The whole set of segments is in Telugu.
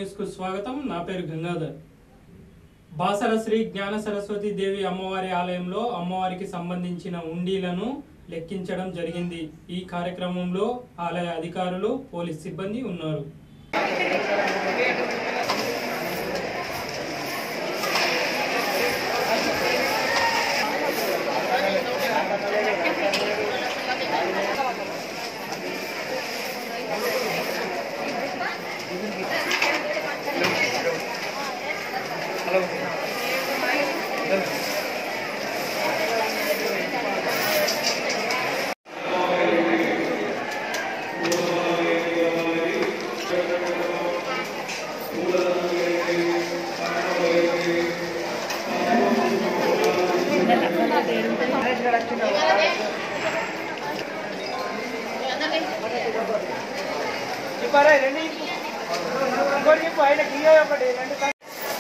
న్యూస్ కు స్వాగతం నా పేరు గంగాధర్ బాసర శ్రీ జ్ఞాన సరస్వతి దేవి అమ్మవారి ఆలయంలో అమ్మవారికి సంబంధించిన ఉండీలను లెక్కించడం జరిగింది ఈ కార్యక్రమంలో ఆలయ అధికారులు పోలీస్ సిబ్బంది ఉన్నారు ఇవ్వరా రెండు ఇప్పు. ఇంకోటి చెప్పు ఆయన గియ్య ఒకటి రెండు కా-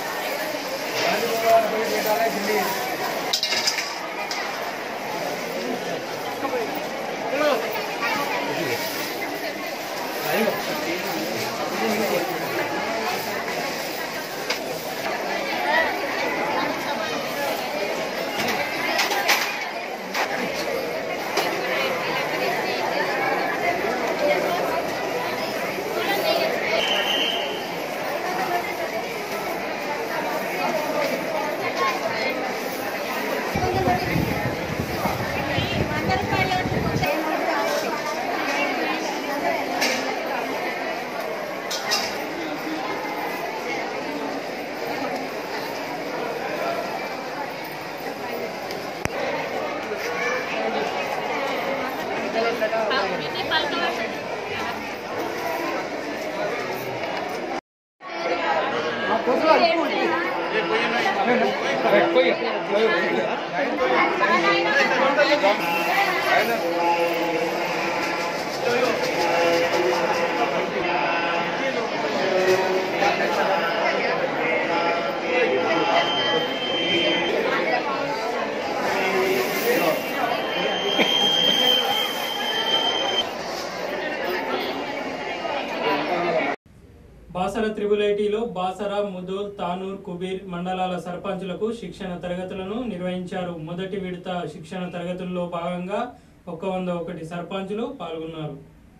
బాసర త్రిబుల్ ఐటీలో బాసర ముదోల్ తానూర్ కుబీర్ మండలాల సర్పంచులకు శిక్షణ తరగతులను నిర్వహించారు మొదటి విడత శిక్షణ తరగతుల్లో భాగంగా ఒక వంద ఒకటి సర్పంచులు పాల్గొన్నారు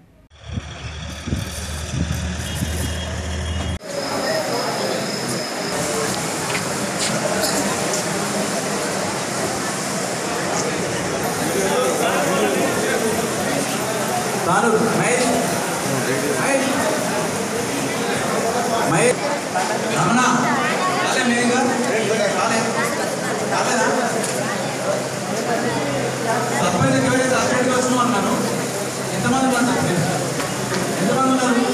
తాను మహేష్ మహేష్ మహేష్ రమణ రాలే మేఘ రాలే రాలేదా సర్పంచ్ ఎవరైతే సస్పెండ్గా వచ్చినాం అన్నాను ఎంతమంది ఉన్నారు ఎంతమంది ఉన్నారు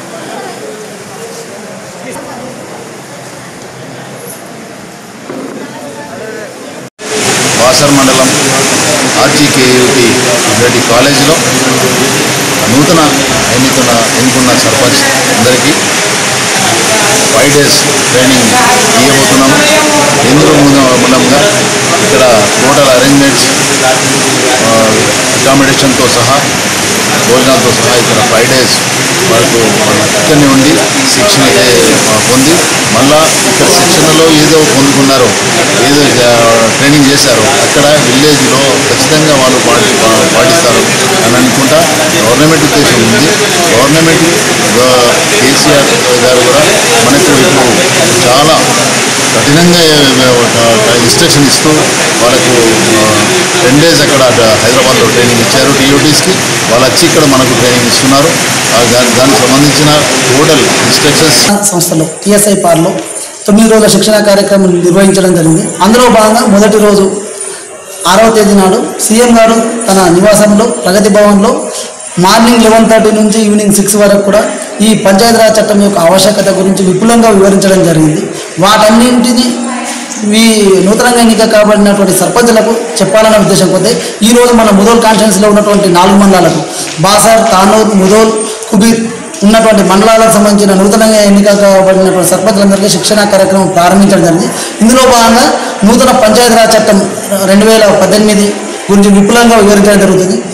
బాసర్ మండలం ఆర్జీకేయుటి రెడ్డి కాలేజీలో నూతన ఎన్నికల ఎన్నుకున్న సర్పంచ్ అందరికీ ఫైవ్ డేస్ ట్రైనింగ్ ఇవ్వబోతున్నాము ఇందులో మూల- మూలంగా ఇక్కడ టోటల్ అరేంజ్మెంట్స్ అకామిడేషన్తో సహా భోజనాలతో సహా ఇక్కడ ఫైవ్ డేస్ వరకు ఇక్కడనే ఉండి శిక్షణ ఏ- పొంది మళ్ళా ఇక్కడ శిక్షణలో ఏదో పొందుకున్నారో ఏదో జా- ట్రైనింగ్ చేశారో అక్కడ విలేజ్లో ఖచ్చితంగా వాళ్ళు పాటి పా- పాటిస్తారు అని అనుకుంటా గవర్నమెంట్ ఉద్దేశం ఉంది గవర్నమెంట్ గ- కేసీఆర్ గారు కూడా మనకు ఇప్పుడు చాలా కఠినంగా ఇన్స్ట్రక్షన్ ఇస్తూ వాళ్ళకు టెన్ డేస్ అక్కడ డ- హైదరాబాద్లో ట్రైనింగ్ ఇచ్చారు టీఓటీస్కి వాళ్ళు వచ్చి ఇక్కడ మనకు ట్రైనింగ్ ఇస్తున్నారు ఆ దాని దానికి సంబంధించిన టోటల్ ఇన్స్ట్రక్షన్స్ సంస్థలో టీఎస్ఐ పార్లో తొమ్మిది రోజుల శిక్షణ కార్యక్రమం నిర్వహించడం జరిగింది అందులో భాగంగా మొదటి రోజు ఆరవ తేదీ నాడు సీఎం గారు తన నివాసంలో ప్రగతి భవన్లో మార్నింగ్ లెవెన్ థర్టీ నుంచి ఈవినింగ్ సిక్స్ వరకు కూడా ఈ పంచాయతీరాజ్ చట్టం యొక్క ఆవశ్యకత గురించి విపులంగా వివరించడం జరిగింది వాటన్నింటినీ ఈ నూతనంగా ఎన్నిక కాబడినటువంటి సర్పంచులకు చెప్పాలన్న ఉద్దేశం కొద్దీ ఈ రోజు మన ముదోల్ కాన్స్టిట్యున్సీలో ఉన్నటువంటి నాలుగు మండలాలకు బాసర్ తానూర్ ముదోల్ కుబీర్ ఉన్నటువంటి మండలాలకు సంబంధించిన నూతనంగా ఎన్నిక కాబడినటువంటి సర్పంచులందరికీ శిక్షణ కార్యక్రమం ప్రారంభించడం జరిగింది ఇందులో భాగంగా నూతన పంచాయతీరాజ్ చట్టం రెండు వేల పద్దెనిమిది గురించి విపులంగా వివరించడం జరుగుతుంది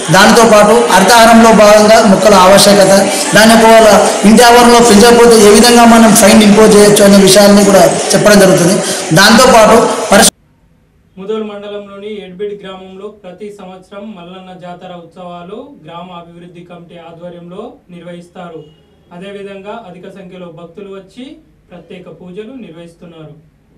దానితో పాటు హరితహారంలో భాగంగా మొక్కల ఆవశ్యకత దాని ఒకవేళ ఇంటి ఆవరణలో పెంచకపోతే ఏ విధంగా మనం ఫైన్ ఇంపోజ్ చేయొచ్చు అనే విషయాన్ని కూడా చెప్పడం జరుగుతుంది దాంతోపాటు పరిశు ముదోల్ మండలంలోని ఎడ్బిడ్ గ్రామంలో ప్రతి సంవత్సరం మల్లన్న జాతర ఉత్సవాలు గ్రామ అభివృద్ధి కమిటీ ఆధ్వర్యంలో నిర్వహిస్తారు అదేవిధంగా అధిక సంఖ్యలో భక్తులు వచ్చి ప్రత్యేక పూజలు నిర్వహిస్తున్నారు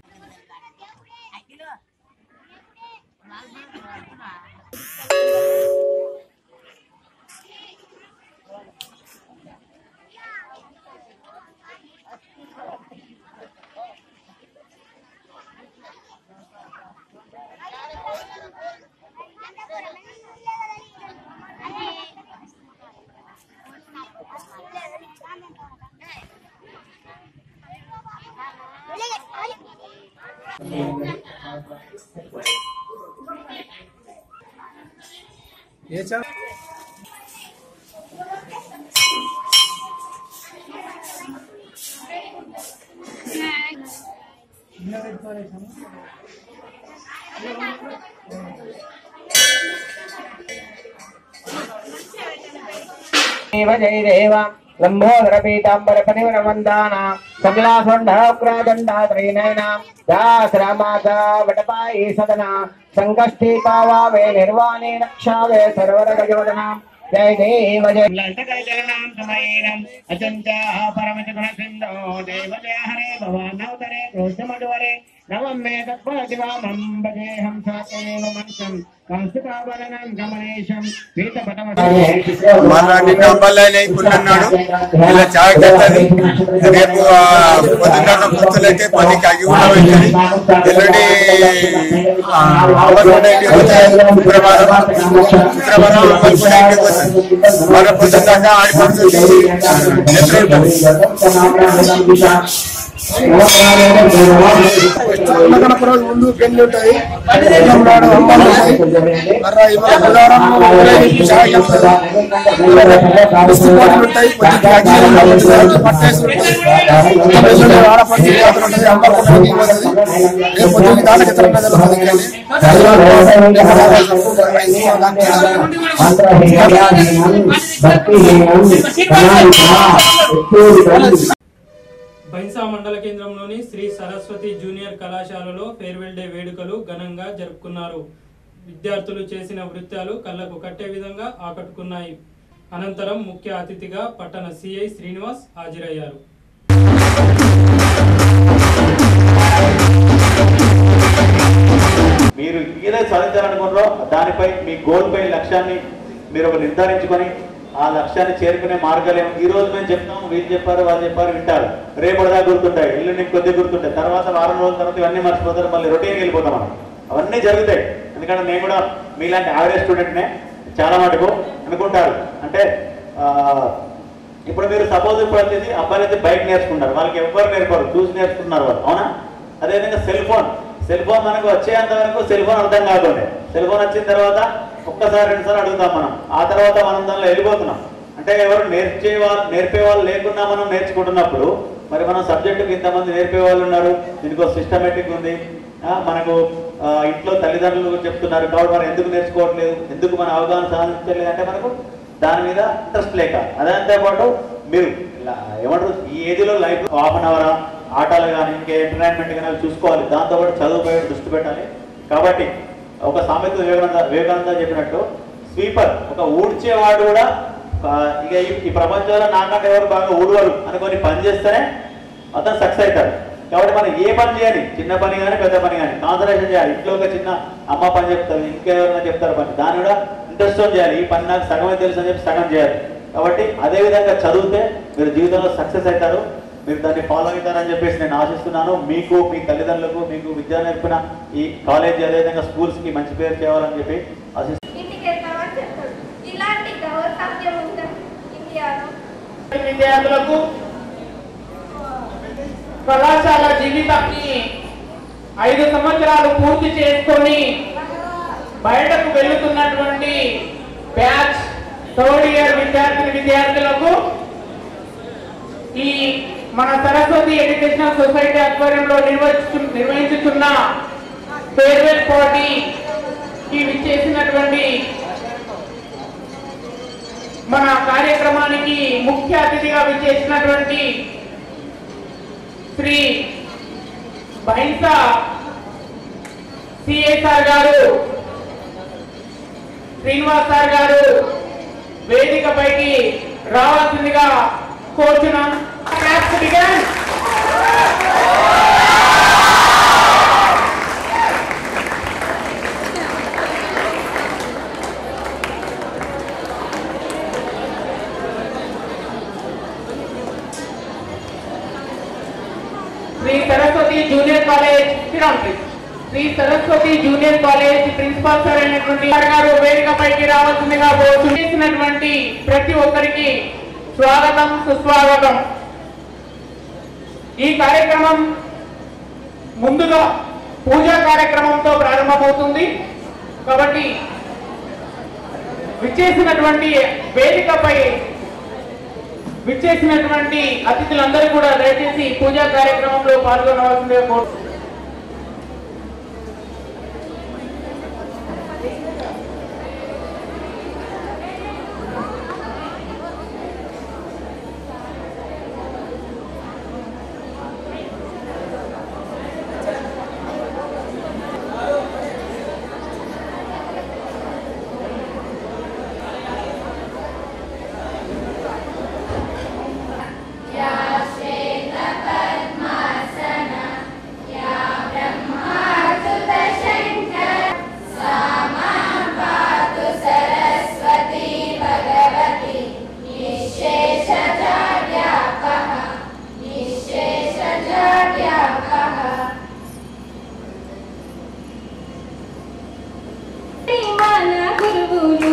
దేవ జయ దేవ లంబోదర పీతాంబర పనివర వందాన సకలాసండాగ్రాదండాత్రైనైన దాసరామాత వటపాయి సదన సంకష్టి పావావే నిర్వాణే రక్షావే సర్వర గజవదన జయ దేవ జయ లంటకైతరణాం సమయనం అజంతా పరమజ గుణసిందో దేవ జయ హరే భవానవతరే క్రోశమడువరే నవం మే తత్పరదివామం భజేహం సాకేవ మంత్రం కంసుకావరణం గమనేశం పీతపటమ మన నిన్న అంబల్లైన పుల్లన్నాడు ఇలా జాగ్రత్తది రేపు ఆ, పొద్దున్న భక్తులైతే పనికి అగి కూడా వెళ్తుంది ఎల్లుండి ఆ, అమర్పూట ఇంటికి పోతే శుక్రవారం శుక్రవారం అమర్పూట ఇంటికి పోతుంది మన పొద్దున్న ఆడి పడుతుంది నిద్ర ఉంటుంది ముందు పెళ్లి ఉంటాయి నాడు అమ్మాలు ఉంటాయి మర్రా ఇవాళ బుధవారం ఊరేగింపు చాలా చేస్తారు. డిస్ట్రిక్ట్ ఉంటాయి పొద్దున్న అక్షరాలు ఉంటాయి, పట్టేసి ఉంటాయి. ఎల్లుండి ఆడపడుచు జాతర ఉంటుంది, అమ్మాయి పుట్టినరోజు వస్తుంది. రేపు పొద్దున్న దానికి ఇతర ప్రజలు బైన్సా మండల కేంద్రంలోని శ్రీ సరస్వతి జూనియర్ కళాశాలలో ఫేర్వెల్ డే వేడుకలు ఘనంగా జరుపుకున్నారు విద్యార్థులు చేసిన నృత్యాలు కళ్ళకు కట్టే విధంగా ఆకట్టుకున్నాయి అనంతరం ముఖ్య అతిథిగా పట్టణ సిఐ శ్రీనివాస్ హాజరయ్యారు మీరు ఏదైతే సాధించాలనుకున్నారో దానిపై మీ గోల్ పై లక్ష్యాన్ని మీరు ఒక నిర్ధారించుకొని ఆ లక్ష్యాన్ని చేరుకునే మార్గాలేమో ఈ రోజు మేము చెప్తాం వీళ్ళు చెప్పారు వాళ్ళు చెప్పారు వింటారు రేపటిదా గుర్తుంటాయి ఇల్లు నీకు కొద్దిగా గుర్తుంటాయి తర్వాత వారం రోజుల తర్వాత ఇవన్నీ మర్చిపోతారు మళ్ళీ రొటీన్కి వెళ్ళిపోతాం మనం అవన్నీ జరుగుతాయి ఎందుకంటే నేను కూడా మీలాంటి యావరేజ్ స్టూడెంట్నే చాలా మటుకు అనుకుంటారు అంటే ఆ, ఇప్పుడు మీరు సపోజ్ ఇప్పుడు వచ్చేసి అబ్బాయిలు అయితే బైక్ నేర్చుకుంటారు వాళ్ళకి ఎవ్వరు నేర్పరు చూసి నేర్చుకుంటున్నారు వాళ్ళు అవునా అదేవిధంగా సెల్ ఫోన్ సెల్ ఫోన్ మనకు వచ్చేంత వరకు సెల్ ఫోన్ అర్థం కాకుండా సెల్ ఫోన్ వచ్చిన తర్వాత ఒక్కసారి రెండుసార్లు అడుగుతాం మనం ఆ తర్వాత మనం దానిలో వెళ్ళిపోతున్నాం అంటే ఎవరు నేర్చే వాళ్ళు నేర్పే వాళ్ళు లేకుండా మనం నేర్చుకుంటున్నప్పుడు మరి మన సబ్జెక్టుకి ఇంతమంది నేర్పే వాళ్ళు ఉన్నారు దీనికి ఒక సిస్టమేటిక్ ఉంది ఆ, మనకు ఆ, ఇంట్లో తల్లిదండ్రులు చెప్తున్నారు కాబట్టి మనం ఎందుకు నేర్చుకోవట్లేదు ఎందుకు మన అవగాహన సాధించలేదు అంటే మనకు దాని మీద ఇంట్రెస్ట్ లేక అదంతా పాటు మీరు ఇలా ఏమంటారు ఈ ఏజ్లో లైఫ్ హాఫ్ అన్ అవర్ ఆటలు కానీ ఇంకే ఎంటర్టైన్మెంట్ కానీ అవి చూసుకోవాలి దాంతోపాటు చదువుపై దృష్టి పెట్టాలి కాబట్టి ఒక సామెత వివేకానంద వివేకానంద చెప్పినట్టు స్వీపర్ ఒక ఊడ్చేవాడు కూడా ఆ, ఇక ఈ- ఈ ప్రపంచంలో నాకంటే ఎవరు బాగా ఊడవరు అనుకొని పని చేస్తేనే అతను సక్సెస్ అవుతాడు కాబట్టి మనం ఏ పని చేయాలి చిన్న పని కానీ పెద్ద పని కానీ కాన్సన్ట్రేషన్ చేయాలి ఇంట్లో ఒక చిన్న అమ్మ పని చెప్తారు ఇంకెవరైనా చెప్తారు పని దాన్ని కూడా ఇంట్రెస్ట్ చేయాలి ఈ పని నాకు సగమే తెలుసు అని చెప్పి సగం చేయాలి కాబట్టి అదే విధంగా చదివితే మీరు జీవితంలో సక్సెస్ అవుతారు మీరు దాన్ని ఫాలో అవుతారని చెప్పేసి నేను ఆశిస్తున్నాను మీకు మీ తల్లిదండ్రులకు మీకు విద్య నేర్పిన ఈ కాలేజీ అదేవిధంగా స్కూల్స్కి మంచి పేరు తేవాలని చెప్పి ఆశిస్తున్నాను ఇంటికి వెళ్తామని చెప్తాడు ఇలాంటి దౌర్భాగ్యం ఉందా ఇండియాలో విద్యార్థులకు కళాశాల జీవితాన్ని ఐదు సంవత్సరాలు పూర్తి చేసుకొని బయటకు వెళ్తున్నటువంటి బ్యాచ్ థర్డ్ ఇయర్ విద్యార్థిని విద్యార్థులకు ఈ మన సరస్వతి ఎడ్యుకేషనల్ సొసైటీ ఆధ్వర్యంలో నిర్వహించు నిర్వహించుతున్న ఫేర్వెల్ పార్టీ కి విచ్చేసినటువంటి మన కార్యక్రమానికి ముఖ్య అతిథిగా విచ్చేసినటువంటి శ్రీ బైన్సా సిఎస్ఆర్ గారు శ్రీనివాస్ సార్ గారు వేదికపైకి రావాల్సిందిగా కోరుచున్నాం Claps begin. Sri Saraswati junior college Tirupati Sri Saraswati junior college principal sir అయినటువంటి సార్ గారు వేదికపైకి రావాల్సిందిగా కోరుచు- చేసినటువంటి ప్రతి ఒక్కరికి స్వాగతం సుస్వాగతం ఈ కార్యక్రమం ముందుగా పూజా కార్యక్రమంతో ప్రారంభమవుతుంది కాబట్టి విచ్చేసినటువంటి వేదికపై విచ్చేసినటువంటి అతిథులందరూ కూడా దయచేసి పూజా కార్యక్రమంలో పాల్గొనవలసిందిగా కోరు మన గురువులు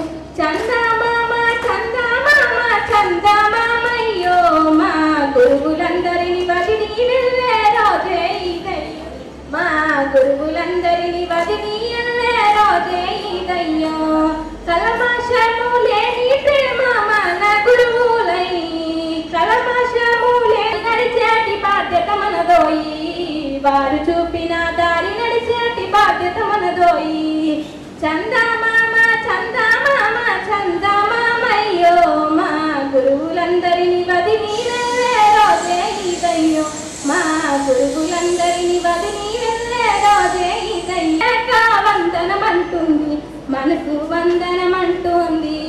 చందమామ చందమామ చందమామయ్యో మా గురువులందరిని వదిలి వెళ్ళే రోజే ఇదయ్యో మా గురువులందరిని వదిలి వెళ్ళే రోజే ఇదయ్యో కలమాషము లేని ప్రేమ మన గురువులై కలమాషము లేని నడిచేటి బాధ్యత మనదోయి వారు చూపిన దారి నడిచేటి బాధ్యత మనదోయి చందమామ చందమామ చందమామయ్యో మా గురువులందరిని వదిలి వెళ్ళే రోజే ఇదయ్యో మా గురువులందరిని వదిలి వెళ్ళే రోజే ఇదయ్యాక వందనమంటుంది మనసు వందనమంటుంది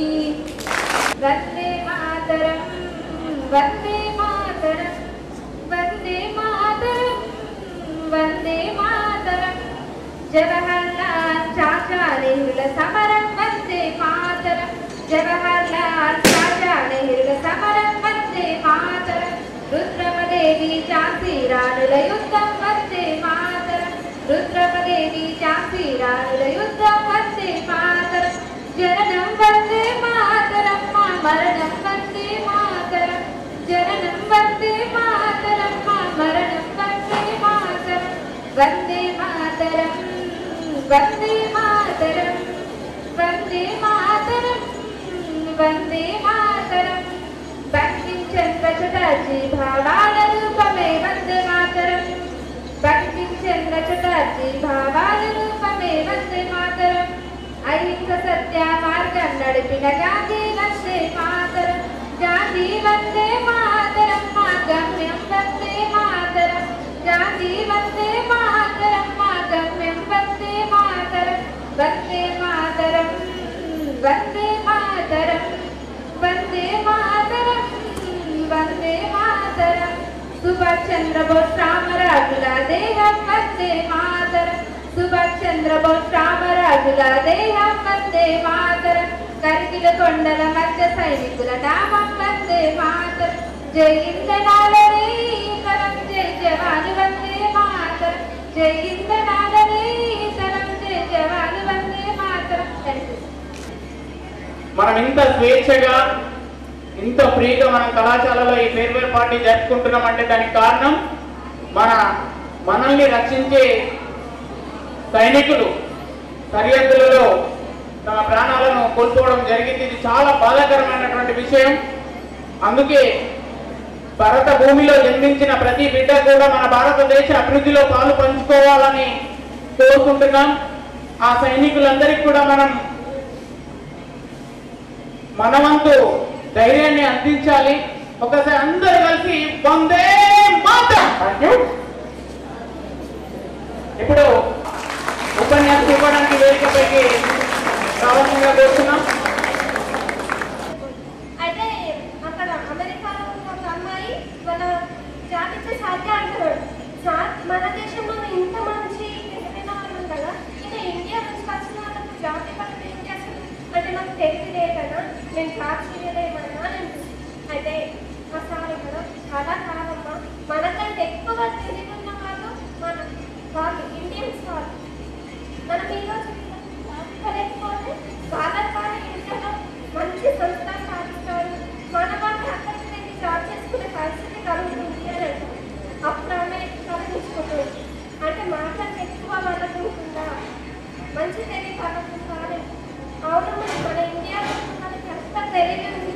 వందే మాతరం వందే మాతరం వందే మాతరం వందే మాతరం జవహర్లాల్ చాచా నెహ్రుల సమరం వందే మాతరం జవహర్లాల్ చాచా నెహ్రుల సమరం వందే మాతరం రుద్రమదేవి ఝాన్సీ రాణుల యుద్ధం వందే మాతరం రుద్రమదేవి ఝాన్సీ రాణుల యుద్ధం వందే మాతరం జననం వందే మాతరం మా మరణం వందే మాతరం జననం వందే మాతరం మా మరణం వందే మాతరం వందే మాతరం వందే మాతరం వందే మాతరం వందే మాతరం బంకిం చంద్ర చటర్జీ భావాల రూపమే వందే మాతరం బంకిం చంద్ర చటర్జీ భావాల రూపమే వందే మాతరం అహింస సత్య మార్గం నడిపిన గాంధీ వందే మాతరం గాంధీ వందే మాతరం మా గమ్యం వందే మాతరం గాంధీ వందే మాతరం మా గమ్యం వందే మాతరం వందే మాతరం వందే మాతరం వందే మాతరం వందే మాతరం సుభాష్ చంద్రబోస్ రామరాజుల దేహం వందే మాతరం సుభాష్ చంద్రబోస్ రామరాజుల దేహం వందే మాతరం కరిగిల కొండల మధ్య సైనికుల నామం వందే మాతరం జై ఇంద్రనాలనే తరం జై జవాను వందే మాతరం జై ఇంద్రనాలనే తరం జై జవాను వందే మాతరం థ్యాంక్ యూ మనం ఇంత స్వేచ్ఛగా ఇంత ఫ్రీగా మనం కళాశాలలో ఈ ఫేర్వెల్ పార్టీ జరుపుకుంటున్నాం అంటే దానికి కారణం మన మనల్ని రక్షించే సైనికులు సరిహద్దులలో తమ ప్రాణాలను కోల్పోవడం జరిగింది ఇది చాలా బాధాకరమైనటువంటి విషయం అందుకే భరత భూమిలో జన్మించిన ప్రతి బిడ్డ కూడా మన భారతదేశ అభివృద్ధిలో పాలు పంచుకోవాలని కోరుకుంటున్నాం ఆ సైనికులందరికీ కూడా మనం మన వంతు ధైర్యాన్ని అందించాలి ఒకసారి అందరూ కలిసి వందే మాతం ఇప్పుడు ఉపన్యాసం ఇవ్వడానికి వేదికపైకి రావాల్సిందిగా కోరుతున్నాం అయితే అక్కడ అమెరికాలో ఉన్న ఒక అమ్మాయి మన జాతికి సాధ్య అంటున్నాడు సార్ మన దేశంలో ఇంత మంచి తెలివైన వాళ్ళు ఉండగా ఇక ఇండియా నుంచి వచ్చిన వాళ్ళకు జాతి పట్ల ఏం చేస్తారు అంటే నాకు తెలియదే కదా నేను సార్ చేయలేమన్నా అని అనిపిస్తుంది. అయితే ఆ సార్ ఇక్కడ అలా కాదమ్మా మనకంటే ఎక్కువ తెలివి ఉన్న వాళ్ళు మన వాళ్ళు ఇండియన్స్ వాళ్ళు మనం ఈరోజు లేకపోతే వాళ్ళ ద్వారా ఇండియాలో మంచి సంస్థలు సాధిస్తారు మన వాళ్ళు అక్కడికి వెళ్ళి జాబ్ చేసుకునే పరిస్థితి కలుగుతుంది అని అంటారు అప్పుడు ఆమె కలుగుతుంది అంటే మాట్లాడి ఎక్కువ వాళ్ళకు ఉంటుందా మంచి తెలివి వాళ్ళకు ఉందా అని అవును మరి మన ఇండియాలో ఉన్న వాళ్ళకి అంత తెలివి ఉంది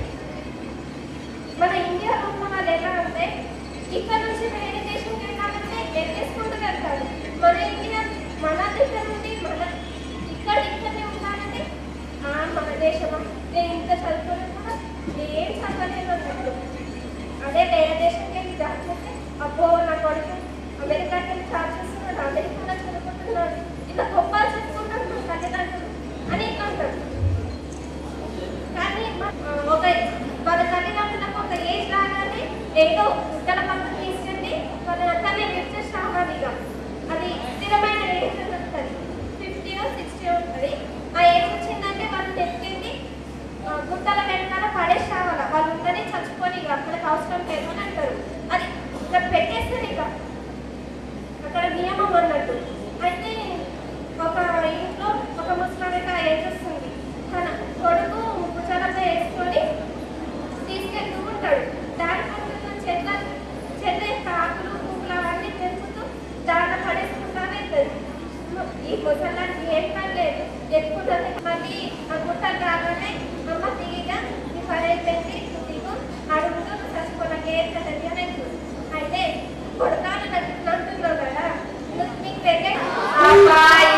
మన ఇండియాలో ఉన్న వాళ్ళు ఎలా అంటే ఇక్కడ నుంచి వేరే దేశంకి వెళ్ళాలంటే ఎక్కేసుకుంటూ వెళ్తారు మన ఇండియా మన దగ్గర నుండి మన ఇక్కడ ఇక్కడనే ఉండాలంటే ఆ మన దేశమా నేను ఇంత చదువుకోలేదు కూడా ఏం చదవలేదు అన్నట్టు అదే వేరే దేశంకి వెళ్ళి జాబ్ చేస్తే అబ్బో నా కొడుకు అమెరికాకి వెళ్ళి జాబ్ చేస్తున్నాడు అమెరికాలో చదువుకుంటున్నాడు ఇలా గొప్ప చెప్పుకుంటాడు మన తల్లిదండ్రులు అని ఇట్లా అంటారు కానీ మ- ఆ, ఒక వాళ్ళ తల్లిదండ్రులకు ఒక ఏజ్ రాగానే ఏదో ఉత్తర పక్కన తీసుకెళ్ళి వాళ్ళ అక్కడనే విడిచేసి రావాలి ఇక అది స్థిరమైన ఏజ్ అని ఉంటుంది ఫిఫ్టీ సిక్స్టీ ఉంటుంది ఆ ఏజ్ వచ్చిందంటే వాళ్ళు తెచ్చింది గుట్టల వెనకాల పడేసి రావాలి వాళ్ళు ఉంటేనే చచ్చిపోని ఇక అక్కడికి అవసరం లేదు అని అంటారు అది ఇక్కడ పెట్టేస్తారు ఇక అక్కడ నియమం అన్నట్టు అయితే ఒక ఇంట్లో ఒక ముసలామెకి ఆ ఏజ్ వస్తుంది తన కొడుకు భుజాలపై వేసుకొని తీసుకెళ్తూ ఉంటాడు దారి పక్కన చెట్ల చెట్ల యొక్క ఆకులు పువ్వులు అవన్నీ తెంపుతూ దాంట్లో పడేసుకుంటా వెళ్తుంది ఈ ముసలానికి ఏం పని లేదు ఎక్కుతుంది మళ్ళీ ఆ గుట్ట రాగానే అమ్మ దిగిగా ఈ పని అయిపోయింది నువ్వు దిగు అడుగుతూ చచ్చిపోయినాకే కదండి అని అంటుంది. అయితే కొడతాను నాకు అంటున్నావు కదా నువ్వు నీకు పెట్టే అబ్బాయి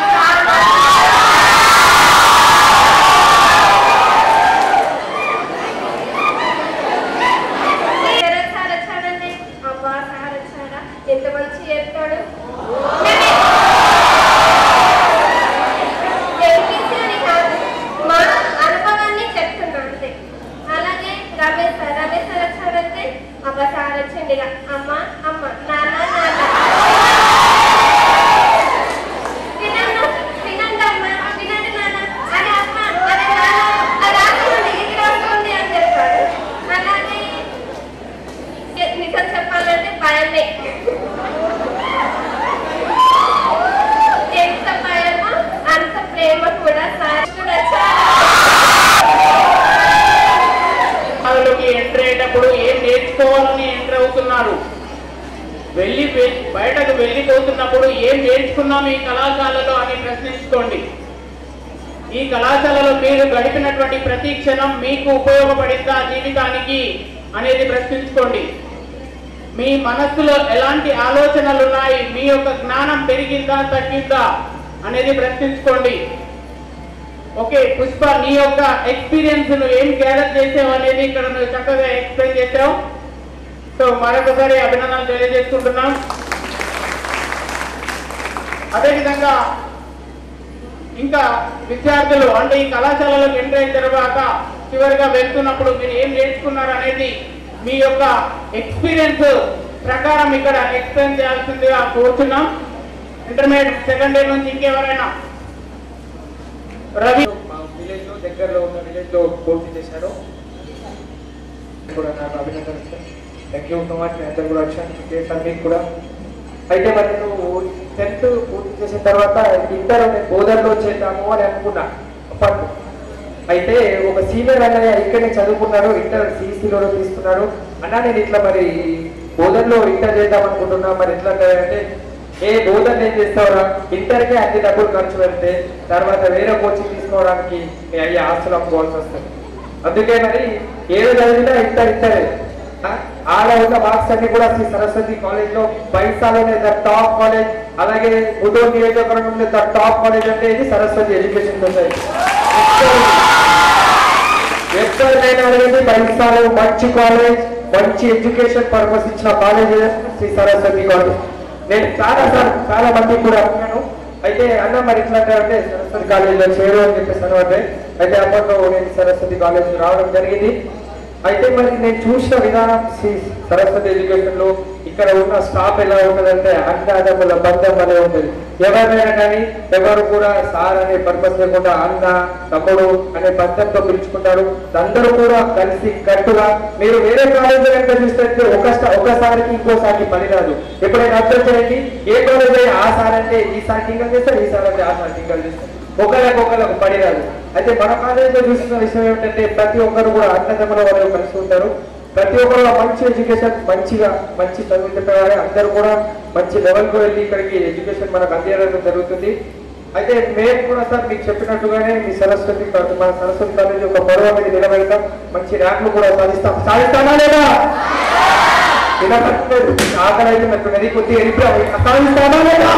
ఎవరో సార్ వచ్చాడండి అబ్బా సార్ వచ్చాడా ఎంత మంచి చెప్తాడు ఎంపీసీ అని కాదు మా అనుభవాన్ని చెప్తున్నా అంతే అలాగే రమేష్ సార్ రమేష్ సార్ వచ్చాడంటే అబ్బా సార్ వచ్చింది ఇక అమ్మ అమ్మ నాన్న నాన్న తినండి తినండి అమ్మ తినండి నాన్న అని అమ్మ అని నాన్న అది రాసుకోండి ఇది రాసుకోండి అని చెప్తాడు అలాగే నిజం చెప్పాలంటే భయమే ఎంత భయమో అంత ప్రేమ కూడా సార్ కూడా చాలా వాళ్ళకి ఎంటర్ అయ్యేటప్పుడు ఏం నేర్చుకోవాలని ఎంటర్ అవుతున్నారు వెళ్ళి వె- బయటకు వెళ్ళిపోతున్నప్పుడు ఏం నేర్చుకున్నాం ఈ కళాశాలలో అని ప్రశ్నించుకోండి ఈ కళాశాలలో మీరు గడిపినటువంటి ప్రతి క్షణం మీకు ఉపయోగపడిందా జీవితానికి అనేది ప్రశ్నించుకోండి మీ మనస్సులో ఎలాంటి ఆలోచనలు ఉన్నాయి మీ యొక్క జ్ఞానం పెరిగిందా తగ్గిందా అనేది ప్రశ్నించుకోండి ఓకే పుష్ప నీ యొక్క ఎక్స్పీరియన్స్ నువ్వు ఏం గ్యాదర్ చేసావు అనేది ఇక్కడ నువ్వు చక్కగా ఎక్స్ప్లెయిన్ చేసావు సో మరొకసారి అభినందనలు తెలియజేసుకుంటున్నాం అదేవిధంగా ఇంకా విద్యార్థులు అంటే ఈ కళాశాలలోకి ఎంటర్ అయిన తర్వాత చివరిగా వెళ్తున్నప్పుడు మీరు ఏం నేర్చుకున్నారు అనేది మీ యొక్క ఎక్స్పీరియన్స్ ప్రకారం ఇక్కడ ఎక్స్ప్లెయిన్ చేయాల్సిందిగా కోరుతున్నాం ఇంటర్మీడియట్ సెకండ్ ఇయర్ నుంచి ఇంకెవరైనా రవి మా విలేజ్ లో దగ్గరలో ఉన్న విలేజ్ లో పూర్తి చేశారు కూడా నాకు అభినందనలు sir thank you so much మీ అందరు కూడా వచ్చాను చేశాను మీకు కూడా అయితే మరి నువ్వు టెన్త్ పూర్తి చేసిన తర్వాత ఇంటర్ నేను బోధనలో చేద్దాము అని అనుకున్నా అప్పట్లో అయితే ఒక సీనియర్ అన్నయ్య ఇక్కడే చదువుకున్నాడు ఇంటర్ సిఈసిలో తీసుకున్నాడు అన్న నేను ఇట్లా మరి బోధనలో ఇంటర్ చేద్దాం అనుకుంటున్నా మరి ఎట్లా అంటే ఏ బోధన ఏం చేస్తావురా ఇంటర్కే అన్ని డబ్బులు ఖర్చు పెడితే తర్వాత వేరే కోచింగ్ తీసుకోవడానికి మీ అయ్యే ఆస్తులు అమ్ముకోవాల్సి వస్తుంది అందుకే మరి ఏదో చదివినా ఇంటర్ ఇంటరే ఆ, ఆడ ఉన్న మార్క్స్ అన్ని కూడా శ్రీ సరస్వతి కాలేజ్ లో బైసాలోనే ద టాప్ కాలేజ్ అలాగే ముదోర్ నియోజకవర్గంలో ద టాప్ కాలేజ్ అంటే ఇది సరస్వతి ఎడ్యుకేషన్ సొసైటీ ఎవరైనా అడగండి బైక్సాలు మంచి కాలేజ్ మంచి ఎడ్యుకేషన్ పర్పస్ ఇచ్చిన కాలేజ్ శ్రీ సరస్వతి కాలేజ్ నేను చాలా సార్ చాలా మందికి కూడా అన్నాను అయితే అన్న మరి ఇట్లా అంటే సరస్వతి కాలేజీలో చేరు అని చెప్పేసి అనమాట అయితే అప్పట్లో నేను సరస్వతి కాలేజ్ రావడం జరిగింది అయితే మరి నేను చూసిన విధానం శ్రీ సరస్వతి ఎడ్యుకేషన్ లో ఇక్కడ ఉన్న స్టాఫ్ ఎలా ఉంటుందంటే అన్నదమ్ముల బంధం వలె ఉంటుంది ఎవరైనా కానీ ఎవరు కూడా సార్ అనే పర్పస్ లేకుండా అన్న తమ్ముడు అనే బంధంతో పిలుచుకుంటారు అందరూ కూడా కలిసి కట్టుగా మీరు వేరే కాలేజ్ కనుక చూస్తే ఒక స్టా- ఒకసారికి ఇంకోసారికి పని రాదు ఎప్పుడైనా అర్థం చేయండి ఏ కాలేజ్ అయినా ఆ సార్ అంటే ఈ సార్ టింగల్ చేస్తారు ఈ సార్ అంటే ఆ సార్ టింగల్ చేస్తారు ఒకళ్ళకి ఒకళ్ళకు పని రాదు అయితే మన కాలేజీలో చూసిన విషయం ఏమిటంటే ప్రతి ఒక్కరు కూడా అన్నదమ్ముల వాళ్ళు కలిసి ఉంటారు ప్రతి ఒక్కరు మంచి ఎడ్యుకేషన్ మంచిగా మంచి చదువు చెప్పేవారు అందరూ కూడా మంచి లెవెల్కి వెళ్ళి ఇక్కడికి ఎడ్యుకేషన్ మనకు అందించడం జరుగుతుంది అయితే మేము కూడా సార్ మీకు చెప్పినట్టుగానే మీ సరస్వతి కా- మన సరస్వతి కాలేజ్ ఒక పరువ మీద నిలబెడతాం మంచి ర్యాంకులు కూడా సాధిస్తాం సాధిస్తామా లేదా నిలబెట్టలేదు ఆకలి అయితే నాకు నది కొద్దిగా వెళ్ళిపోయాం సాధిస్తామా లేదా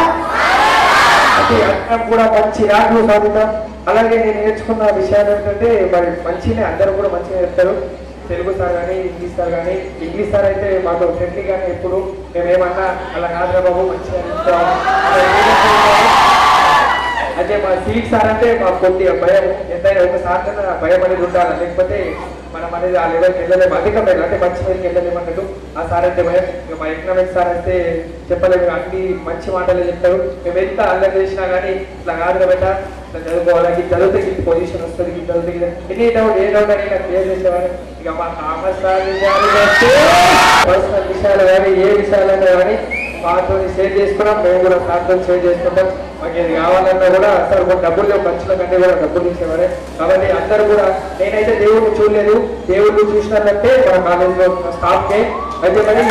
అది అందరం కూడా మంచి ర్యాంకులు సాధిద్దాం అలాగే నేను నేర్చుకున్న విషయాలు ఏంటంటే మరి మంచిగా అందరూ కూడా మంచిగా చెప్తారు తెలుగు సార్ కానీ ఇంగ్లీష్ సార్ కానీ ఇంగ్లీష్ సార్ అయితే మాతో ఫ్రెండ్లీ కానీ ఎప్పుడు మేమేమన్నా అలా కాదురా బాబు మంచిగా చెప్తాం అలా ఏదో అయితే మా సీట్ సార్ అంటే మాకు కొద్దిగా భయం ఎంతైనా ఒకసారి కన్నా భయం అనేది ఉండాలి లేకపోతే మనం అనేది ఆ లెవెల్కి వెళ్ళలేము అధికం లేదు అంటే మంచి లెవెల్కి వెళ్ళలేము అన్నట్టు ఆ సార్ అంటే భయం ఇక మా ఎకనామిక్స్ సార్ అయితే చెప్పలేము అన్ని మంచి మాటలే చెప్తారు మేము ఎంత అల్లరి చేసినా కానీ ఇట్లా కాదు బెట ఇట్లా చదువుకోవాలి ఇది చదివితే ఇది పొజిషన్ వస్తుంది ఇది చదివితే ఇది ఎనీ డౌట్ ఏ డౌట్ అని నాకు క్లియర్ చేసేవారు ఇక మా కామర్స్ సార్ పర్సనల్ విషయాలు కానీ ఏ విషయాలైనా కానీ మాతో షేర్ చేసుకున్నాం మేము కూడా సార్తో షేర్ చేసుకుంటాం మాకు ఏది కావాలన్నా కూడా అసలు కొన్ని డబ్బులు లేవు ఖర్చుల కంటే కూడా డబ్బులు ఇచ్చేవారే కాబట్టి అందరూ కూడా నేనైతే దేవుడిని చూడలేదు దేవుడిని చూసినట్టే మన కాలేజీలో స్టాఫ్కే అయితే మరి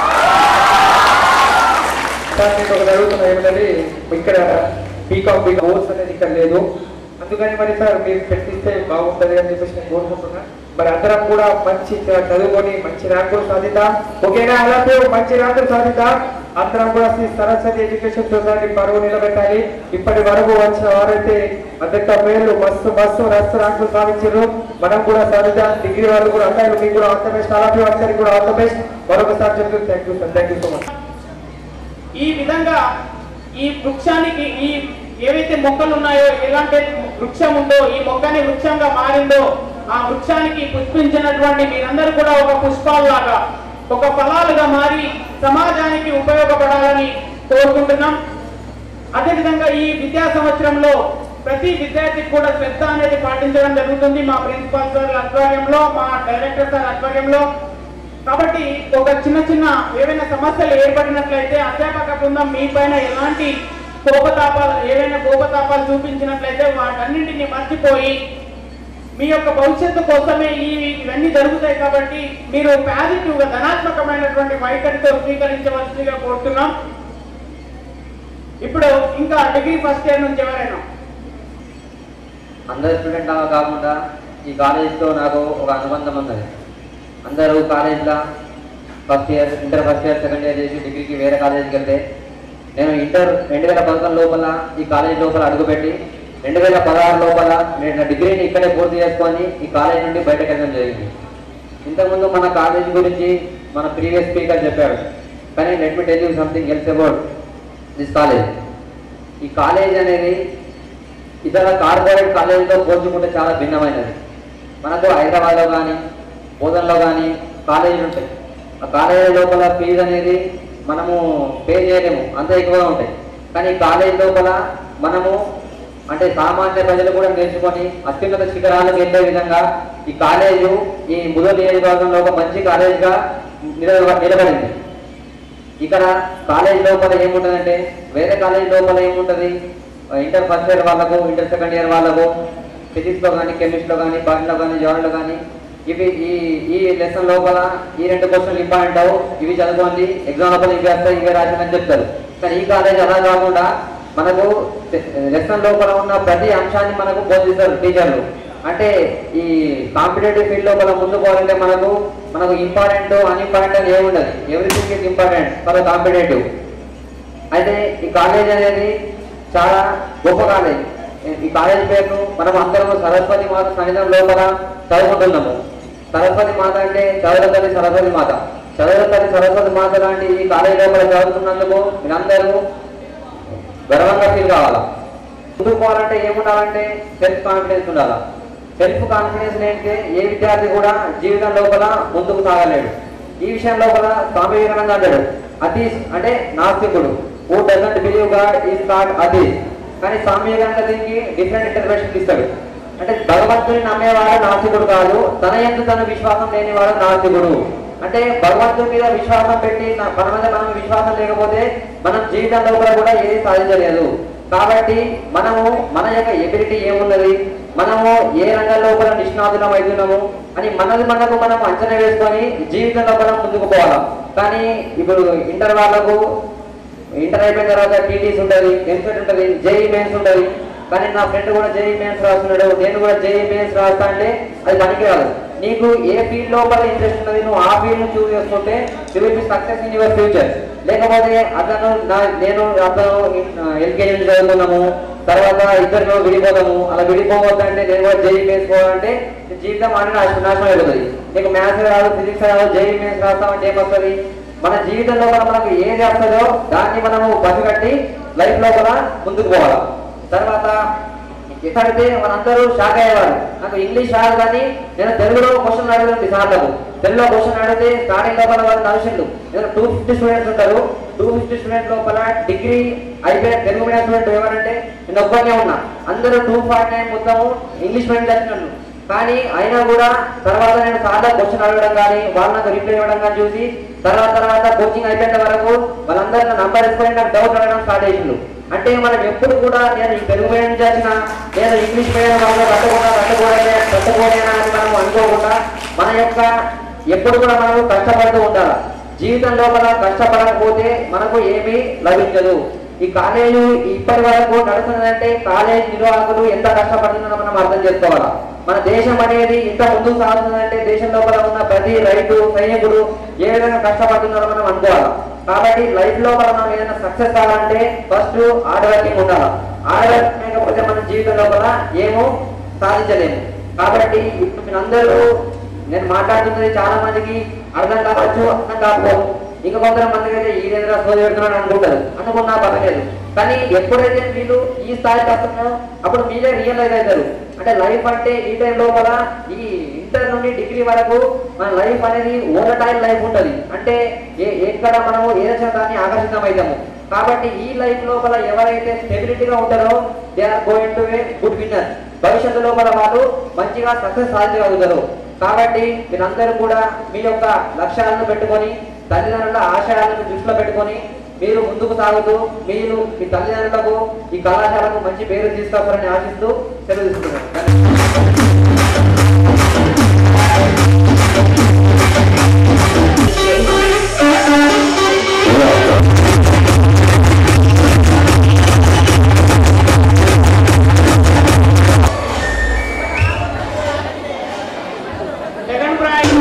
సార్ నేను ఒకటి అడుగుతున్నా ఏమిటంటే ఇక్కడ బీకామ్ బీ కోర్స్ అనేది ఇక్కడ లేదు అందుకని మరి సార్ మీరు పెట్టిస్తే బాగుంటది అని చెప్పేసి నేను కోరుకుంటున్నా మరి అందరం కూడా మంచి చ- చదువుకొని మంచి ర్యాంకులు సాధిద్దాం ఓకేనా అలాగే మంచి ర్యాంకులు సాధిద్దాం అందరం కూడా శ్రీ సరస్వతి ఎడ్యుకేషన్ సొసైటీ పరువు నిలబెట్టాలి ఇప్పటి వరకు వచ్చిన వారైతే అధ్యక్ష పేర్లు మస్తు మస్తు రస్తు ర్యాంకులు సాధించారు మనం కూడా సాధిద్దాం డిగ్రీ వాళ్ళు కూడా అమ్మాయిలు మీకు కూడా all the best all of you అందరికీ కూడా ఆల్ ద బెస్ట్ మరొకసారి చెప్తూ thank you sir thank you so much ఈ విధంగా ఈ వృక్షానికి ఈ ఏవైతే మొక్కలు ఉన్నాయో ఎలాంటి వృక్షం ఉందో ఈ మొక్కని వృక్షంగా మారిందో ఆ వృక్షానికి పుష్పించినటువంటి మీరందరూ కూడా ఒక పుష్పాల్లాగా ఒక ఫలాలుగా మారి సమాజానికి ఉపయోగపడాలని కోరుకుంటున్నాం అదేవిధంగా ఈ విద్యా సంవత్సరంలో ప్రతి విద్యార్థికి కూడా శ్రద్ధ అనేది పాటించడం జరుగుతుంది మా ప్రిన్సిపాల్ సార్ ఆధ్వర్యంలో మా డైరెక్టర్ సార్ ఆధ్వర్యంలో కాబట్టి ఒక చిన్న చిన్న ఏవైనా సమస్యలు ఏర్పడినట్లయితే అధ్యాపక బృందం మీ పైన ఎలాంటి కోపతాపాలు ఏవైనా కోపతాపాలు చూపించినట్లయితే వాటన్నింటినీ మర్చిపోయి మీ యొక్క భవిష్యత్తు కోసమే ఈ ఇవన్నీ జరుగుతాయి కాబట్టి మీరు పాజిటివ్ గా ధనాత్మకమైనటువంటి వైఖరితో స్వీకరించవలసిందిగా కోరుతున్నాం ఇప్పుడు ఇంకా డిగ్రీ ఫస్ట్ ఇయర్ నుంచి ఎవరైనా అందరు స్టూడెంట్ లాగా కాకుండా ఈ కాలేజ్తో నాకు ఒక అనుబంధం ఉన్నది అందరూ కాలేజ్లో first year inter first year second year చేసి డిగ్రీకి వేరే కాలేజీకి వెళ్తే నేను ఇంటర్ రెండు వేల పదకొండు లోపల ఈ కాలేజ్ లోపల అడుగుపెట్టి రెండు వేల పదహారు లోపల నేను నా డిగ్రీని ఇక్కడే పూర్తి చేసుకొని ఈ కాలేజ్ నుండి బయటకు వెళ్ళడం జరిగింది ఇంతకుముందు మన కాలేజ్ గురించి మన ప్రీవియస్ స్పీకర్ చెప్పాడు కానీ let me tell you something else about this college ఈ కాలేజ్ అనేది ఇతర కార్పొరేట్ కాలేజీతో పోల్చుకుంటే చాలా భిన్నమైనది మనకు హైదరాబాద్లో కానీ బోధనలో కానీ కాలేజీలు ఉంటాయి ఆ కాలేజీ లోపల ఫీజు అనేది మనము పే చేయలేము అంత ఎక్కువగా ఉంటాయి కానీ ఈ కాలేజీ లోపల మనము అంటే సామాన్య ప్రజలు కూడా నేర్చుకొని అత్యున్నత శిఖరాలకు వెళ్ళే విధంగా ఈ కాలేజు ఈ ముదల్ నియోజకవర్గంలో ఒక మంచి కాలేజీగా నిలబ నిలబడింది ఇక్కడ కాలేజ్ లోపల ఏముంటుందంటే వేరే కాలేజ్ లోపల ఏముంటుంది ఇంటర్ ఫస్ట్ ఇయర్ వాళ్ళకు ఇంటర్ సెకండ్ ఇయర్ వాళ్ళకు ఫిజిక్స్లో కానీ కెమిస్ట్రీలో కానీ బాటనీలో కానీ జోన్లో కానీ ఇవి ఈ ఈ లెసన్ లోపల ఈ రెండు క్వశ్చన్లు ఇంపార్టెంట్ అవు ఇవి చదువుకోండి ఎగ్జామ్ లోపల ఇవి వస్తాయి ఇవే రాసిందని చెప్తారు కానీ ఈ కాలేజ్ అలా కాకుండా మనకు లెసన్ లోపల ఉన్న ప్రతి అంశాన్ని మనకు బోధిస్తారు టీచర్లు అంటే ఈ కాంపిటేటివ్ ఫీల్డ్ లోపల ముందు పోవాలంటే మనకు మనకు ఇంపార్టెంట్ అన్ఇంపార్టెంట్ అని ఏముండదు everything is important for competitive అయితే ఈ కాలేజ్ అనేది చాలా గొప్ప కాలేజ్ ఈ కాలేజ్ పేరును మనం అందరం సరస్వతి మాత సన్నిధం లోపల చదువుకుంటున్నాము సరస్వతి మాత అంటే చదువుల తల్లి సరస్వతి మాత చదువుల తల్లి సరస్వతి మాత లాంటి ఈ కాలేజీ లోపల చదువుతున్నందుకు మీరందరూ గర్వంగా ఫీల్ కావాలా ముందుకు పోవాలంటే ఏముండాలంటే సెల్ఫ్ కాన్ఫిడెన్స్ ఉండాలా సెల్ఫ్ కాన్ఫిడెన్స్ లేనిదే ఏ విద్యార్థి కూడా జీవితం లోపల ముందుకు సాగలేడు ఈ విషయం లోపల స్వామి వివేకానంద అంటాడు అతీస్ అంటే నాస్తికుడు who doesn't believe god is not atheist కానీ స్వామి వివేకానంద దీనికి డిఫరెంట్ ఇంటర్ప్రిటేషన్ ఇస్తాడు అంటే భగవంతుని నమ్మేవాడు నాస్తికుడు కాదు తన ఎందు తన విశ్వాసం లేనివాడు నాస్తికుడు అంటే భగవంతుని మీద విశ్వాసం పెట్టి నా- మన మీద మనం విశ్వాసం లేకపోతే మనం జీవితం లోపల కూడా ఏది సాధించలేదు కాబట్టి మనము మన యొక్క ఎబిలిటీ ఏమున్నది మనము ఏ రంగం లోపల నిష్ణాతులం అవుతున్నాము అని మనది మనకు మనం అంచనా వేసుకొని జీవితం లోపల ముందుకు పోవాలి కానీ ఇప్పుడు ఇంటర్ వాళ్ళకు ఇంటర్ అయిపోయిన తర్వాత టీటీస్ ఉంటుంది ఎంసెట్ ఉంటుంది జేఈ మెయిన్స్ ఉంటుంది కానీ నా ఫ్రెండ్ కూడా జేఈ మెయిన్స్ రాస్తున్నాడు నేను కూడా జేఈ మెయిన్స్ రాస్తా అంటే అది పనికి రాదు నీకు ఏ ఫీల్డ్ లోపల ఇంట్రెస్ట్ ఉన్నది నువ్వు ఆ ఫీల్డ్ చూస్ చేసుకుంటే you will be success in your future లేకపోతే అతను నా- నేను అతను ఎల్కేజీ నుంచి చదువుతున్నాము తర్వాత ఇద్దరు విడిపోతాము అలా విడిపోవద్దంటే నేను కూడా జేఈ మెయిన్స్ పోవాలంటే నీ జీవితం అని నాశ- నాశనం అయిపోతుంది నీకు మ్యాథ్స్ రాదు ఫిజిక్స్ రాదు జేఈ మెయిన్స్ రాస్తామంటే ఏమొస్తుంది మన జీవితం లోపల మనకు ఏది వస్తుందో దాన్ని మనము పసిగట్టి లైఫ్ లోపల ముందుకు పోవాలి తర్వాత ఎక్కడితే మనందరూ షాక్ అయ్యేవారు నాకు ఇంగ్లీష్ రాదు కానీ నేను తెలుగులో క్వశ్చన్ అడుగుతుంది సార్లకు తెలుగులో క్వశ్చన్ అడిగితే స్టార్టింగ్ లోపల వాళ్ళు నడిచిండు నేను టూ ఫిఫ్టీ స్టూడెంట్స్ ఉంటారు టూ ఫిఫ్టీ స్టూడెంట్ లోపల డిగ్రీ అయిపోయిన తెలుగు మీడియం స్టూడెంట్ ఏమనంటే నేను ఒక్కనే ఉన్నా అందరూ టూ ఫార్టీ నైన్ మొత్తము ఇంగ్లీష్ మీడియం చదివినాను కానీ అయినా కూడా తర్వాత నేను సార్లు క్వశ్చన్ అడగడం కానీ వాళ్ళు నాకు రిప్లై ఇవ్వడం కానీ చూసి తర్వాత తర్వాత కోచింగ్ అయిపోయిన వరకు వాళ్ళందరూ నా నంబర్ ఇసుకొని నాకు డౌట్ అడగడం స్టార్ట్ చేసిండు అంటే మనం ఎప్పుడు కూడా నేను ఈ తెలుగు మీడియం నుంచి వచ్చిన నేను ఇంగ్లీష్ మీడియం వల్ల కట్టకుండా కట్టకూడదే కట్టకూడదేనా అని మనం అనుకోకుండా మన యొక్క ఎప్పుడు కూడా మనం కష్టపడుతూ ఉండాలి జీవితం లోపల కష్టపడకపోతే మనకు ఏమీ లభించదు ఈ కాలేజీ ఇప్పటి వరకు నడుస్తున్నదంటే కాలేజ్ నిర్వాహకులు ఎంత కష్టపడుతున్నారో మనం అర్థం చేసుకోవాలా మన దేశం అనేది ఇంత ముందుకు సాగుతుందంటే దేశం లోపల ఉన్న ప్రతి రైతు సైనికుడు ఏ విధంగా కష్టపడుతున్నారో మనం అనుకోవాలి కాబట్టి లైఫ్ లోపల మనం ఏదైనా సక్సెస్ కావాలంటే ఫస్ట్ హార్డ్ వర్కింగ్ ఉండాలి హార్డ్ వర్కింగ్ లేకపోతే మన జీవితం లోపల ఏమో సాధించలేము కాబట్టి ఇప్పుడు మీరందరూ నేను మాట్లాడుతున్నది చాలా మందికి అర్థం కావచ్చు అర్థం కాకపోవచ్చు ఇంకా కొందరు మందికి అయితే ఈ విధంగా సోది పెడుతున్నాను అనుకుంటారు అనుకున్నా పర్లేదు కానీ ఎప్పుడైతే మీరు ఈ స్థాయికి వస్తున్నారో అప్పుడు మీరే రియలైజ్ అవుతారు అంటే లైఫ్ అంటే ఈ టైం లోపల ఈ ఇంటర్ నుండి డిగ్రీ వరకు మన లైఫ్ అనేది ఓవర్ లైఫ్ ఉంటుంది అంటే ఏ- ఎక్కడ మనము ఏదైనా దాన్ని ఆకర్షితం అవుతాము కాబట్టి ఈ లైఫ్ లోపల ఎవరైతే స్టెబిలిటీగా ఉంటారో they are going to a good winner భవిష్యత్తు లోపల వాళ్ళు మంచిగా సక్సెస్ సాధించగలుగుతారు కాబట్టి మీరందరూ కూడా మీ యొక్క లక్ష్యాలను పెట్టుకొని తల్లిదండ్రుల ఆశయాలను దృష్టిలో పెట్టుకొని మీరు ముందుకు సాగుతూ మీరు మీ తల్లిదండ్రులకు ఈ కళాశాలకు మంచి పేరు తీసుకొస్తారని ఆశిస్తూ సెలవు తీసుకున్నాను సెకండ్ ప్రైజ్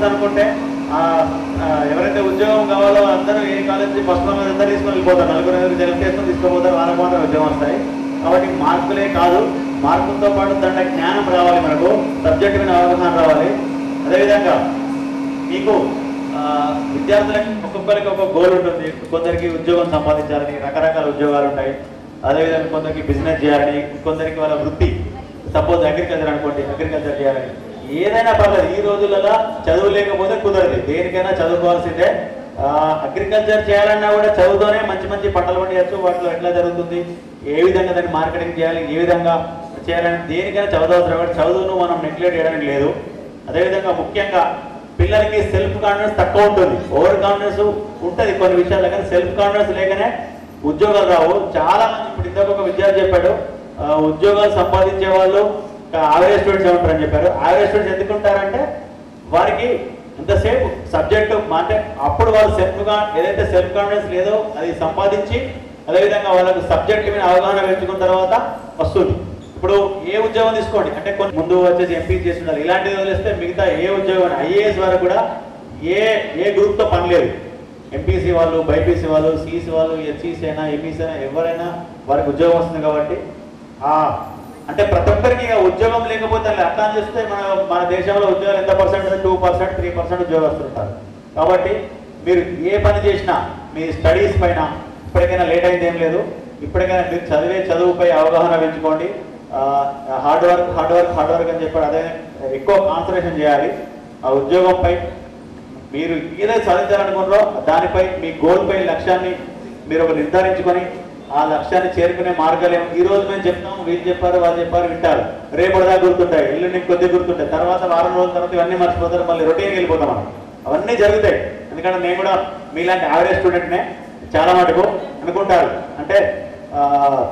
ఫస్ట్ అనుకుంటే ఆ, ఆ, ఎవరైతే ఉద్యోగం కావాలో అందరూ ఏ కాలేజ్ ఫస్ట్ మీద అందరూ తీసుకొని వెళ్ళిపోతారు నలుగురు ఐదుగురు సెలెక్ట్ చేసుకొని తీసుకుపోతారు వాళ్ళకి మాత్రం ఉద్యోగం వస్తాయి కాబట్టి మార్కులే కాదు మార్కులతో పాటు దాంట్లో జ్ఞానం రావాలి మనకు సబ్జెక్ట్ మీద అవగాహన రావాలి అదేవిధంగా మీకు ఆ, విద్యార్థులకి ఒక్కొక్కరికి ఒక్కొక్క గోల్ ఉంటుంది కొందరికి ఉద్యోగం సంపాదించాలని రకరకాల ఉద్యోగాలు ఉంటాయి అదేవిధంగా కొందరికి బిజినెస్ చేయాలని కొందరికి వాళ్ళ వృత్తి సపోజ్ అగ్రికల్చర్ అనుకోండి అగ్రికల్చర్ చేయాలని ఏదైనా పర్లేదు ఈ రోజులలో చదువు లేకపోతే కుదరదు దేనికైనా చదువుకోవాల్సిందే అగ్రికల్చర్ చేయాలన్నా కూడా చదువుతోనే మంచి మంచి పంటలు పండించచ్చు వాటిలో ఎట్లా జరుగుతుంది ఏ విధంగా దాన్ని మార్కెటింగ్ చేయాలి ఏ విధంగా చేయాలని దేనికైనా చదవవలసిన కాబట్టి చదువును మనం నెగ్లెక్ట్ చేయడానికి లేదు అదేవిధంగా ముఖ్యంగా పిల్లలకి సెల్ఫ్ కాన్ఫిడెన్స్ తక్కువ ఉంటుంది ఓవర్ కాన్ఫిడెన్స్ ఉంటుంది కొన్ని విషయాల్లో కానీ సెల్ఫ్ కాన్ఫిడెన్స్ లేకనే ఉద్యోగాలు రావు చాలా మంది ఇప్పుడు ఇందాక ఒక విద్యార్థి చెప్పాడు ఆ, ఉద్యోగాలు సంపాదించే వాళ్ళు ఆవరేజ్ స్టూడెంట్స్ ఉంటారని చెప్పారు ఆవరేజ్ స్టూడెంట్స్ ఎందుకు ఉంటారంటే వారికి ఇంతసేపు సబ్జెక్టు అంటే అప్పుడు వాళ్ళు సెల్ఫ్గా ఏదైతే సెల్ఫ్ కాన్ఫిడెన్స్ లేదో అది సంపాదించి అదేవిధంగా వాళ్ళకు సబ్జెక్ట్ మీద అవగాహన పెంచుకున్న తర్వాత వస్తుంది ఇప్పుడు ఏ ఉద్యోగం తీసుకోండి అంటే కొన్ని ముందు వచ్చేసి ఎంపీ చేసి ఉండాలి ఇలాంటివి వదిలేస్తే మిగతా ఏ ఉద్యోగం ఐఏఎస్ వరకు కూడా ఏ ఏ గ్రూప్తో పని లేదు ఎంపీసీ వాళ్ళు బైపీసీ వాళ్ళు సిఈసీ వాళ్ళు హెచ్ఈసీ అయినా ఎంఈసీ అయినా ఎవరైనా వారికి ఉద్యోగం వస్తుంది కాబట్టి ఆ అంటే ప్రతి ఒక్కరికి ఇక ఉద్యోగం లేకపోతే అలా అర్థం చేస్తే మన మన దేశంలో ఉద్యోగాలు ఎంత percent two percent three percent ఉద్యోగస్తులు ఉంటారు కాబట్టి మీరు ఏ పని చేసినా మీ స్టడీస్ పైన ఇప్పటికైనా లేట్ అయింది ఏం లేదు ఇప్పటికైనా మీరు చదివే చదువుపై అవగాహన పెంచుకోండి hard work hard work hard work అని చెప్పాడు అదే ఎక్కువ కాన్సన్ట్రేషన్ చేయాలి ఆ ఉద్యోగంపై మీరు ఏదైతే సాధించాలనుకున్నారో దానిపై మీ గోల్ పై లక్ష్యాన్ని మీరు ఒక నిర్ధారించుకొని ఆ లక్ష్యాన్ని చేరుకునే మార్గాలు ఏమో ఈ రోజు మేము చెప్తాం వీళ్ళు చెప్పారు వాళ్ళు చెప్పారు వింటారు రేపటిదా గుర్తుంటాయి ఎల్లుండి కొద్ది గుర్తుంటాయి తర్వాత వారం రోజుల తర్వాత ఇవన్నీ మర్చిపోతారు మళ్ళీ రొటీన్కి వెళ్ళిపోతాం మనం అవన్నీ జరుగుతాయి ఎందుకంటే నేను కూడా మీలాంటి యావరేజ్ స్టూడెంట్నే చాలా మటుకు అనుకుంటారు అంటే ఆ,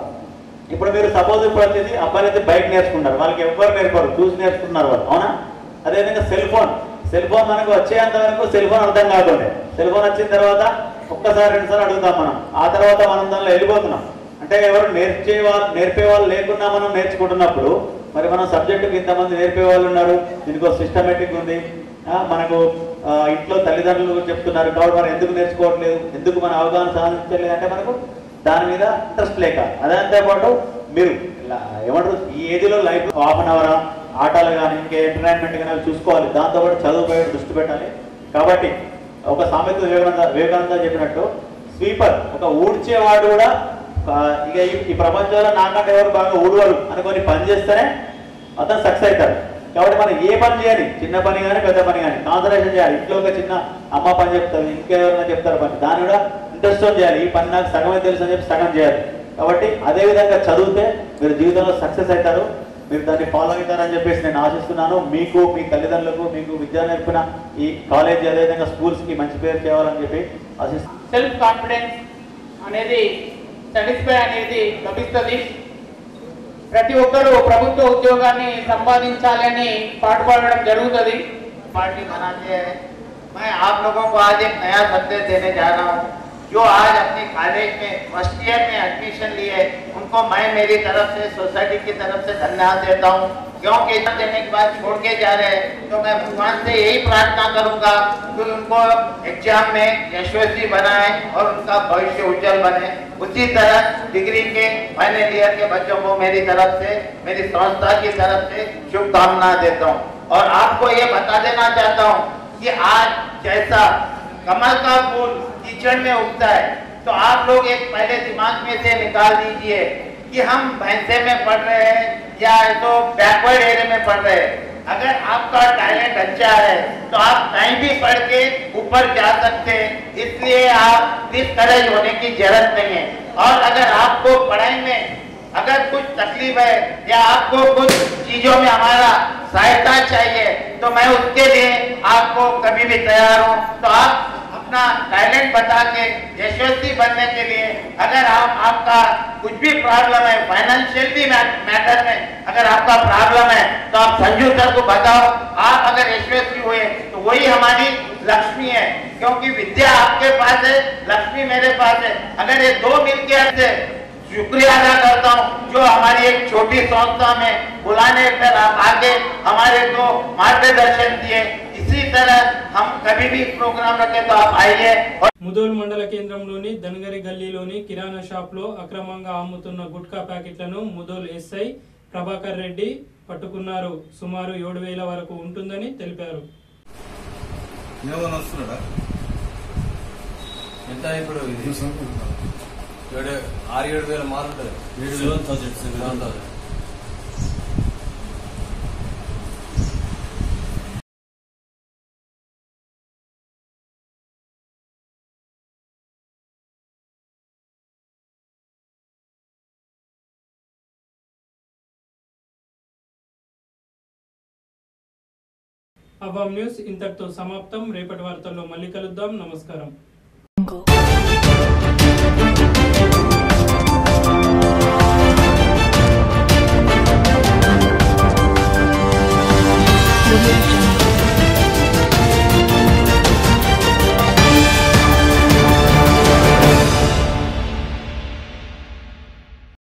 ఇప్పుడు మీరు సపోజ్ ఇప్పుడు వచ్చేసి అబ్బాయిలు అయితే బైక్ నేర్చుకుంటారు వాళ్ళకి ఎవ్వరు నేర్పరు చూసి నేర్చుకున్నారు వాళ్ళు అవునా అదేవిధంగా సెల్ ఫోన్ సెల్ ఫోన్ మనకు వచ్చేంత వరకు సెల్ ఫోన్ అర్థం కాకుండా సెల్ ఫోన్ వచ్చిన తర్వాత ఒక్కసారి రెండుసార్లు అడుగుతాం మనం ఆ తర్వాత మనం దానిలో వెళ్ళిపోతున్నాం అంటే ఎవరు నేర్చే వాళ్ళు నేర్పే వాళ్ళు లేకుండా మనం నేర్చుకుంటున్నప్పుడు మరి మనం సబ్జెక్టుకి ఇంతమంది నేర్పే వాళ్ళు ఉన్నారు దీనికి ఒక సిస్టమేటిక్ ఉంది ఆ, మనకు ఆ, ఇంట్లో తల్లిదండ్రులు చెప్తున్నారు కాబట్టి మనం ఎందుకు నేర్చుకోవట్లేదు ఎందుకు మన అవగాహన సాధించలేదు అంటే మనకు దాని మీద ఇంట్రెస్ట్ లేక అదంతే పాటు మీరు ఇలా ఏమంటారు ఈ ఏజ్లో లైఫ్ హాఫ్ అన్ అవర్ ఆటలు కానీ ఇంకా ఎంటర్టైన్మెంట్ కానీ అవి చూసుకోవాలి దాంతోపాటు చదువుపై దృష్టి పెట్టాలి కాబట్టి ఒక సామెత వివేకానంద వివేకానంద చెప్పినట్టు స్వీపర్ ఒక ఊడ్చేవాడు కూడా ఆ, ఇక ఈ- ఈ ప్రపంచంలో నాకంటే ఎవరు బాగా ఊడవరు అనుకొని పని చేస్తేనే అతను సక్సెస్ అవుతారు కాబట్టి మనం ఏ పని చేయాలి చిన్న పని కానీ పెద్ద పని కానీ కాన్సన్ట్రేషన్ చేయాలి ఇంట్లో ఒక చిన్న అమ్మ పని చెప్తారు ఇంకెవరైనా చెప్తారు పని దాన్ని కూడా ఇంట్రెస్ట్ చేయాలి ఈ పని నాకు సగమే తెలుసు అని చెప్పి సగం చేయాలి కాబట్టి అదే విధంగా చదివితే మీరు జీవితంలో సక్సెస్ అవుతారు మీరు దాన్ని ఫాలో అవుతారని చెప్పేసి నేను ఆశిస్తున్నాను మీకు మీ తల్లిదండ్రులకు మీకు విద్య నేర్పిన ఈ కాలేజీ అదేవిధంగా స్కూల్స్కి మంచి పేరు చేయాలని చెప్పి ఆశిస్తున్నాను సెల్ఫ్ కాన్ఫిడెన్స్ అనేది సాటిస్ఫై అనేది లభిస్తుంది ప్రతి ఒక్కరూ ప్రభుత్వ ఉద్యోగాన్ని సంపాదించాలని పాటుపడడం జరుగుతుంది पार्टी बनाते हैं मैं आप लोगों को आज एक नया संदेश देने जा रहा हूँ जो आज अपने कॉलेज में फर्स्ट ईयर में एडमिशन लिए उनको मैं मेरी तरफ से सोसाइटी की तरफ से धन्यवाद देता हूँ क्योंकि एग्जाम देने के बाद छोड़ के जा रहे हैं तो मैं भगवान से यही प्रार्थना करूंगा कि उनको एग्जाम में यशस्वी बनाए और उनका भविष्य उज्जवल बने उसी तरह डिग्री के फाइनल ईयर के बच्चों को मेरी तरफ से मेरी संस्था की तरफ से शुभकामना देता हूँ और आपको ये बता देना चाहता हूँ कि आज जैसा कमल का फूल कीचड़ में उगता है तो आप लोग एक पहले दिमाग में से निकाल दीजिए कि हम भैंसे में पढ़ रहे हैं या तो बैकवर्ड एरिया में पढ़ रहे हैं अगर आपका टैलेंट अच्छा है तो आप कहीं भी पढ़ के ऊपर जा सकते हैं इसलिए आप डिस्करेज होने की जरूरत नहीं है और अगर आपको पढ़ाई में अगर कुछ तकलीफ है या आपको कुछ चीजों में हमारा सहायता चाहिए तो मैं उसके लिए आपको कभी भी तैयार हूँ तो आप अपना टैलेंट बता के यशस्वी बनने के लिए अगर आप आपका कुछ भी प्रॉब्लम है फाइनेंशियल भी मैटर में अगर आपका प्रॉब्लम है तो आप संजू सर को बताओ आप अगर यशस्वी हुए तो वही हमारी लक्ष्मी है क्योंकि विद्या आपके पास है लक्ष्मी मेरे पास है अगर ये दो मिलकर से शुक्रिया अदा करता हूँ जो हमारी एक छोटी संस्था में बुलाने पर आप आके हमारे को मार्गदर्शन दिए इसी तरह हम कभी भी प्रोग्राम रखे तो आप आइए और ముదోల్ మండల కేంద్రంలోని ధనగరి గల్లీలోని కిరాణా షాప్ లో అక్రమంగా అమ్ముతున్న గుట్కా ప్యాకెట్లను ముదోల్ ఎస్ఐ ప్రభాకర్ రెడ్డి పట్టుకున్నారు సుమారు ఏడు వేల వరకు ఉంటుందని తెలిపారు ఏమైనా వస్తున్నాడా ఎంత ఇప్పుడు ఇది ఏడు ఆరు ఏడు వేల మారు ఉంటుంది seven thousand seven thousand Awam news ఇంతటితో సమాప్తం రేపటి వార్తల్లో మళ్ళీ కలుద్దాం నమస్కారం